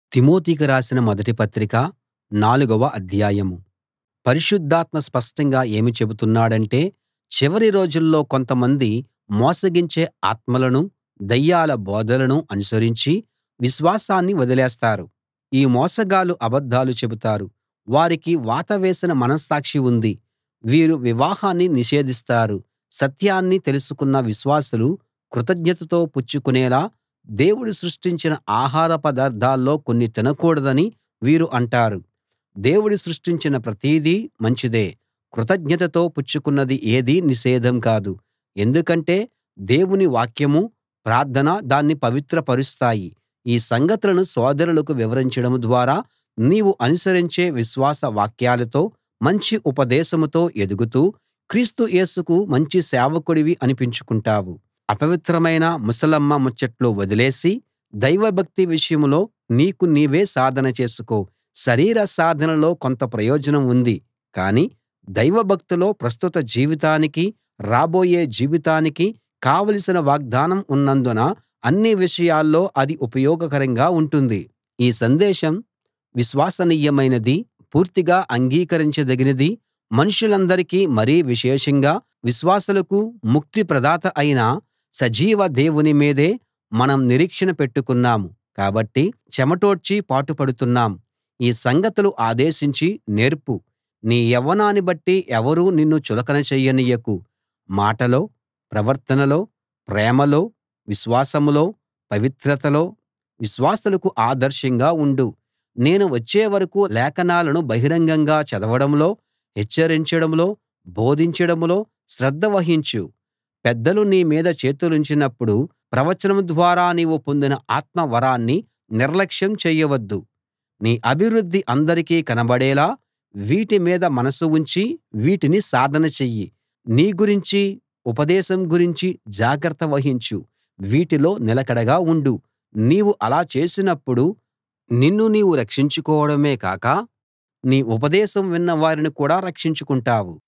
తిమోతికి రాసిన మొదటి పత్రిక నాలుగవ అధ్యాయం పరిశుద్ధాత్మ స్పష్టంగా ఏమి చెబుతున్నాడంటే చివరి రోజుల్లో కొంతమంది మోసగించే ఆత్మలనూ దయ్యాల బోధలనూ అనుసరించి విశ్వాసాన్ని వదిలేస్తారు ఈ మోసగాళ్ళు అబద్ధాలు చెబుతారు వారికి వాత వేసిన మనస్సాక్షి ఉంది వీరు వివాహాన్ని నిషేధిస్తారు సత్యాన్ని తెలుసుకున్న విశ్వాసులు కృతజ్ఞతతో పుచ్చుకునేలా దేవుడు సృష్టించిన ఆహార పదార్థాల్లో కొన్ని తినకూడదని వీరు అంటారు దేవుడు సృష్టించిన ప్రతిదీ మంచిదే కృతజ్ఞతతో పుచ్చుకున్నది ఏదీ నిషేధం కాదు ఎందుకంటే దేవుని వాక్యమూ ప్రార్థనా దాన్ని పవిత్రపరుస్తాయి ఈ సంగతులను సోదరులకు వివరించడం ద్వారా నీవు అనుసరించే విశ్వాస వాక్యాలతో మంచి ఉపదేశంతో ఎదుగుతూ క్రీస్తు యేసుకు మంచి సేవకుడివి అనిపించుకుంటావు అపవిత్రమైన ముసలమ్మ ముచ్చట్లు వదిలేసి దైవభక్తి విషయంలో నీకు నీవే సాధన చేసుకో శరీర సాధనలో కొంత ప్రయోజనం ఉంది కానీ దైవభక్తిలో ప్రస్తుత జీవితానికీ రాబోయే జీవితానికీ కావలసిన వాగ్దానం ఉన్నందున అన్ని విషయాల్లో అది ఉపయోగకరంగా ఉంటుంది ఈ సందేశం విశ్వసనీయమైనదీ పూర్తిగా అంగీకరించదగినదీ మనుషులందరికీ మరీ విశేషంగా విశ్వాసులకు ముక్తి ప్రదాత అయిన సజీవ దేవుని మీదే మనం నిరీక్షణ పెట్టుకున్నాం కాబట్టి చెమటోడ్చి పాటుపడుతున్నాం ఈ సంగతులు ఆదేశించి నేర్పు నీ యవ్వనాన్ని బట్టి ఎవరూ నిన్ను చులకన చెయ్యనియ్యకు మాటలో ప్రవర్తనలో ప్రేమలో విశ్వాసంలో పవిత్రతలో విశ్వాసులకు ఆదర్శంగా ఉండు నేను వచ్చే వరకూ లేఖనాలను బహిరంగంగా చదవడంలో హెచ్చరించడంలో బోధించడంలో శ్రద్ధ వహించు పెద్దలు నీ మీద చేతులుంచినప్పుడు ప్రవచనం ద్వారా నీవు పొందిన ఆత్మ వరాన్ని నిర్లక్ష్యం చేయవద్దు నీ అభివృద్ధి అందరికీ కనబడేలా వీటి మీద మనసు ఉంచి వీటిని సాధన చెయ్యి నీ గురించి ఉపదేశం గురించి జాగ్రత్త వహించు వీటిలో నిలకడగా ఉండు నీవు అలా చేసినప్పుడు నిన్ను నీవు రక్షించుకోవడమే కాక నీ ఉపదేశం విన్న వారిని కూడా రక్షించుకుంటావు